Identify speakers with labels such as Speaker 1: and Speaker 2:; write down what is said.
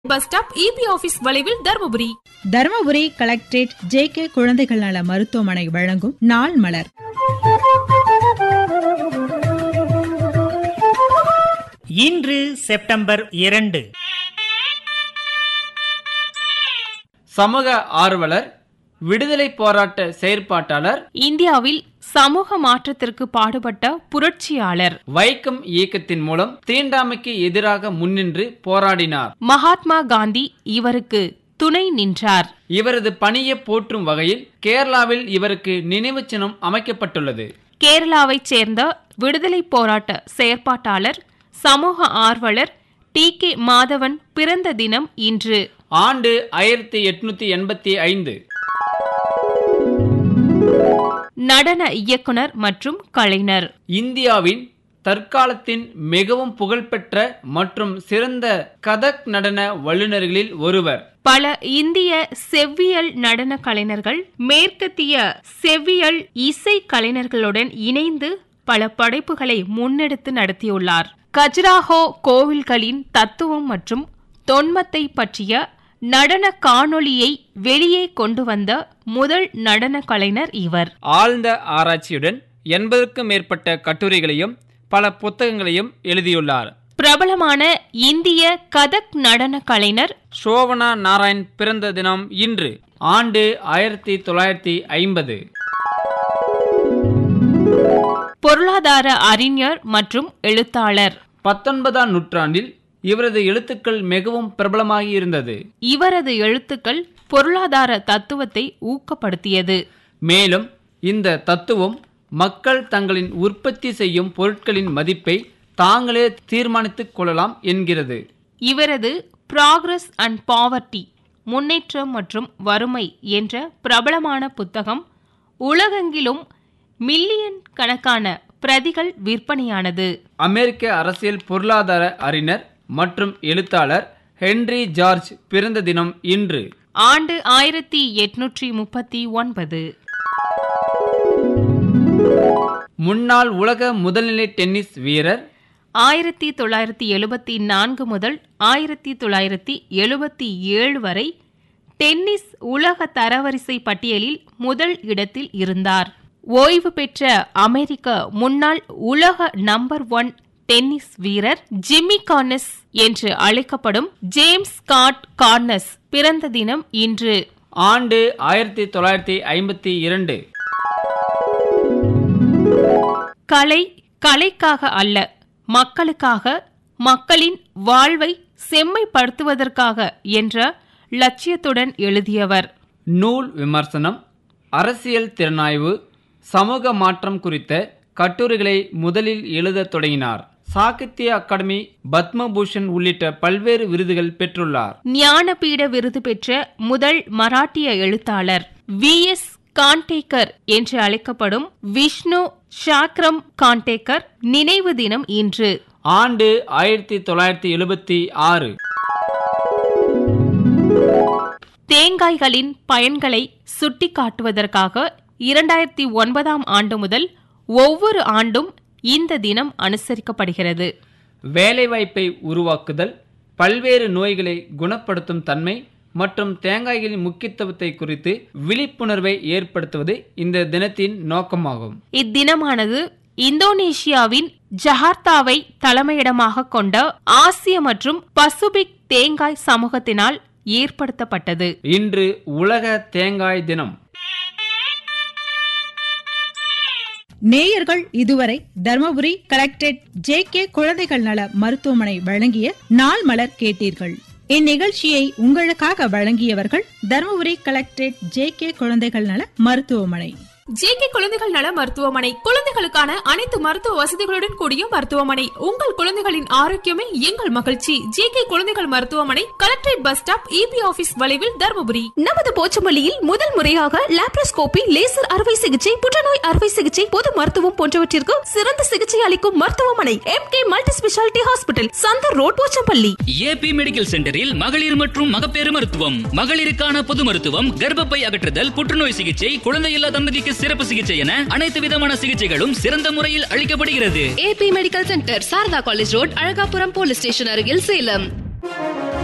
Speaker 1: bus stop EB office வளைவில் Dharmapuri
Speaker 2: Dharmapuri collectorate J K குழந்தைகள் நல மருத்துவமனை வழங்கும் நாள் மலர்
Speaker 3: இன்று செப்டம்பர் இரண்டு
Speaker 4: சமூக ஆர்வலர் விடுதலை போராட்ட செயற்பாட்டாளர்
Speaker 1: இந்தியாவில் சமூக மாற்றத்திற்கு பாடுபட்ட புரட்சியாளர்
Speaker 4: வைக்கம் இயக்கத்தின் மூலம் தீண்டாமைக்கு எதிராக முன்னின்று போராடினார்
Speaker 1: மகாத்மா காந்தி இவருக்கு துணை நின்றார்
Speaker 4: இவரது பணியை போற்றும் வகையில் கேரளாவில் இவருக்கு நினைவு சின்னம் அமைக்கப்பட்டுள்ளது
Speaker 1: கேரளாவைச் சேர்ந்த விடுதலை போராட்ட செயற்பாட்டாளர் சமூக ஆர்வலர் டி கே மாதவன் பிறந்த தினம் இன்று
Speaker 4: ஆண்டு ஆயிரத்தி எட்நூத்தி எண்பத்தி ஐந்து
Speaker 1: நடன இயக்குனர் மற்றும் கலைஞர்
Speaker 4: இந்தியாவின் தற்காலத்தின் மிகவும் புகழ்பெற்ற மற்றும் சிறந்த கதக் நடன வல்லுநர்களில் ஒருவர்
Speaker 1: பல இந்திய செவ்வியல் நடன கலைஞர்கள் மேற்கத்திய செவ்வியல் இசை கலைஞர்களுடன் இணைந்து பல படைப்புகளை முன்னெடுத்து நடத்தியுள்ளார் கஜ்ராஹோ கோவில்களின் தத்துவம் மற்றும் தொன்மத்தை பற்றிய நடன காணொளியை வெளியே கொண்டு வந்த முதல் நடன கலைஞர் இவர்
Speaker 4: ஆழ்ந்த ஆராய்ச்சியுடன் எண்பதுக்கும் மேற்பட்ட கட்டுரைகளையும் பல புத்தகங்களையும் எழுதியுள்ளார்
Speaker 1: பிரபலமான இந்திய கதக் நடன கலைஞர்
Speaker 4: சோவனா நாராயண் பிறந்த தினம் இன்று ஆண்டு ஆயிரத்தி தொள்ளாயிரத்தி ஐம்பது
Speaker 1: பொருளாதார அறிஞர் மற்றும் எழுத்தாளர்
Speaker 4: பத்தொன்பதாம் நூற்றாண்டில் இவரது எழுத்துக்கள் மிகவும் பிரபலமாகி இருந்தது
Speaker 1: இவரது எழுத்துக்கள் பொருளாதார தத்துவத்தை ஊக்கப்படுத்தியது
Speaker 4: மேலும் இந்த தத்துவம் மக்கள் தங்களின் உற்பத்தி செய்யும் பொருட்களின் மதிப்பை தாங்களே தீர்மானித்துக் கொள்ளலாம் என்கிறது
Speaker 1: இவரது ப்ராக்ரஸ் அண்ட் பாவர்ட்டி முன்னேற்றம் மற்றும் வறுமை என்ற பிரபலமான புத்தகம் உலகெங்கிலும் மில்லியன் கணக்கான பிரதிகள் விற்பனையானது
Speaker 4: அமெரிக்க அரசியல் பொருளாதார அறிஞர் மற்றும் எழுத்தாளர் ஹென்றி ஜார்ஜ் பிறந்த தினம் இன்று
Speaker 1: ஆண்டு ஆயிரத்தி எட்நூற்றி முப்பத்தி ஒன்பது
Speaker 4: முன்னாள் உலக முதல்நிலை டென்னிஸ் வீரர்
Speaker 1: ஆயிரத்தி தொள்ளாயிரத்தி எழுபத்தி நான்கு முதல் ஆயிரத்தி தொள்ளாயிரத்தி எழுபத்தி ஏழு வரை டென்னிஸ் உலக தரவரிசை பட்டியலில் முதல் இடத்தில் இருந்தார் ஓய்வு பெற்ற அமெரிக்க முன்னாள் உலக நம்பர் ஒன் டென்னிஸ் வீரர் ஜிம்மி கார்னஸ் என்று அழைக்கப்படும் ஜேம்ஸ் ஸ்காட் கார்னஸ் பிறந்த தினம் இன்று
Speaker 4: ஆண்டு ஆயிரத்தி தொள்ளாயிரத்தி ஐம்பத்தி இரண்டு
Speaker 1: கலை கலைக்காக அல்ல மக்களுக்காக மக்களின் வாழ்வை செம்மைப்படுத்துவதற்காக என்ற லட்சியத்துடன் எழுதியவர்
Speaker 4: நூல் விமர்சனம் அரசியல் திறனாய்வு சமூக மாற்றம் குறித்த கட்டுரைகளை முதலில் எழுதத் தொடங்கினார் சாகித்ய அகாடமி பத்மபூஷன் உள்ளிட்ட பல்வேறு விருதுகள் பெற்றுள்ளார்
Speaker 1: ஞானபீட விருது பெற்ற முதல் மராட்டிய எழுத்தாளர் வி எஸ் காண்டேக்கர் என்று அழைக்கப்படும் விஷ்ணு சாக்ரம் காண்டேக்கர் நினைவு தினம் இன்று
Speaker 4: ஆண்டு ஆயிரத்தி தொள்ளாயிரத்தி எழுபத்தி ஆறு
Speaker 1: தேங்காய்களின் பயன்களை சுட்டிக்காட்டுவதற்காக இரண்டாயிரத்தி ஒன்பதாம் ஆண்டு முதல் ஒவ்வொரு ஆண்டும் இந்த தினம் அனுசரிக்கப்படுகிறது
Speaker 4: வேலைவாய்ப்பை உருவாக்குதல் பல்வேறு நோய்களை குணப்படுத்தும் தன்மை மற்றும் தேங்காய்களின் முக்கியத்துவத்தை குறித்து விழிப்புணர்வை ஏற்படுத்துவது இந்த தினத்தின் நோக்கமாகும்
Speaker 1: இத்தினமானது இந்தோனேஷியாவின் ஜகார்த்தாவை தலைமையிடமாக கொண்ட ஆசிய மற்றும் பசுபிக் தேங்காய் சமூகத்தினால் ஏற்படுத்தப்பட்டது
Speaker 4: இன்று உலக தேங்காய் தினம்
Speaker 2: நேயர்கள் இதுவரை தருமபுரி கலெக்டரேட் ஜே கே குழந்தைகள் நல மருத்துவமனை வழங்கிய நாள் மலர் கேட்டீர்கள் இந்நிகழ்ச்சியை உங்களுக்காக வழங்கியவர்கள் தருமபுரி கலெக்டரேட் ஜே கே குழந்தைகள் நல மருத்துவமனை
Speaker 5: ஜேகே குழந்தைகள் நல மருத்துவமனை குழந்தைகளுக்கான அனைத்து மருத்துவ வசதிகளுடன் கூடிய மருத்துவமனை உங்கள் குழந்தைகளின் ஆரோக்கியமே எங்கள் மகிழ்ச்சி ஜேகே குழந்தைகள் மருத்துவமனை collectorate bus stop EB office வளைவில் தருமபுரி
Speaker 6: நமது போச்சமல்லியில் முதல் முறையாக லாப்ரோஸ்கோபி லேசர் அறுவை சிகிச்சை புற்றுநோய் அறுவை சிகிச்சை பொது மருத்துவம் போன்றவற்றிற்கு சிறந்த சிகிச்சை அளிக்கும் மருத்துவமனை M K multi speciality hospital Chandar road Pochampalli
Speaker 7: AB medical சென்டரில் மகளிர் மற்றும் மகப்பேறு மருத்துவம் மகளிருக்கான பொது மருத்துவம் கர்ப்பப்பை அகற்றுதல் புற்றுநோய் சிகிச்சை குழந்தையில்லா தம்பதிக்கு சிறப்பு சிகிச்சை என அனைத்து விதமான சிகிச்சைகளும் சிறந்த முறையில் அளிக்கப்படுகிறது
Speaker 6: AB medical centre Sarada college road Alagapuram police station அருகில் சேலம்